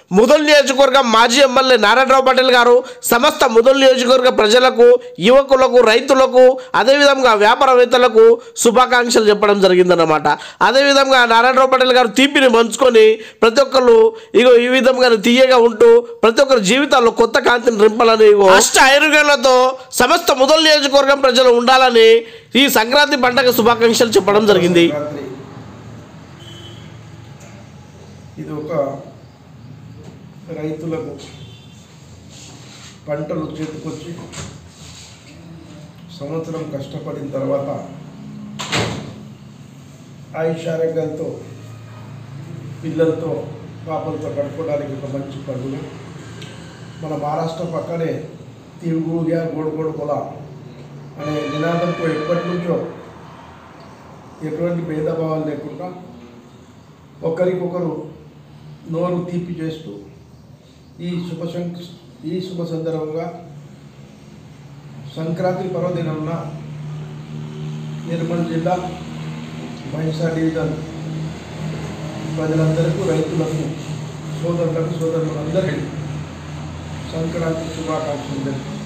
ముదల్ నియోజకవర్గం మాజీ ఎమ్మెల్యే నారాయణరావు పటేల్ గారు సమస్త ముదల్ నియోజకవర్గ ప్రజలకు యువకులకు రైతులకు అదేవిధంగా వ్యాపారవేత్తలకు శుభాకాంక్షలు చెప్పడం జరిగిందన్నమాట అదేవిధంగా నారాయణరావు పటేల్ గారు తీపిని మంచుకొని ప్రతి ఒక్కరు ఇగో ఈ విధంగా తీయగా ఉంటూ ప్రతి ఒక్కరి జీవితాల్లో కొత్త కాంతిని రింపాలని ఇగో అష్ట ఐరుగేళ్లతో సమస్త ముదల్ నియోజకవర్గం ప్రజలు ఉండాలని ఈ సంక్రాంతి పండగ శుభాకాంక్షలు చెప్పడం జరిగింది సంక్రాంతి. ఇది ఒక రైతులకు పంటలు చేతికొచ్చి సంవత్సరం కష్టపడిన తర్వాత ఆయుషారోగ్యాలతో పిల్లలతో పాపలతో గడుపుకోవడానికి ఒక మంచి పండుగ మన మహారాష్ట్ర పక్కనే తిరుగుగా గోడుగోడు కొల అనే నినాదంతో ఎప్పటి నుంచో ఎటువంటి భేదభావాలు లేకుండా ఒకరికొకరు నోరు తీపి చేస్తూ ఈ శుభ సంక్ ఈ శుభ సందర్భంగా సంక్రాంతి పర్వదినంన నిర్మల్ జిల్లా మహిషా డివిజన్ ప్రజలందరికీ రైతులకు సోదరులకు సోదరులందరికీ సంక్రాంతి శుభాకాంక్షలు తెలుపుతున్నాను.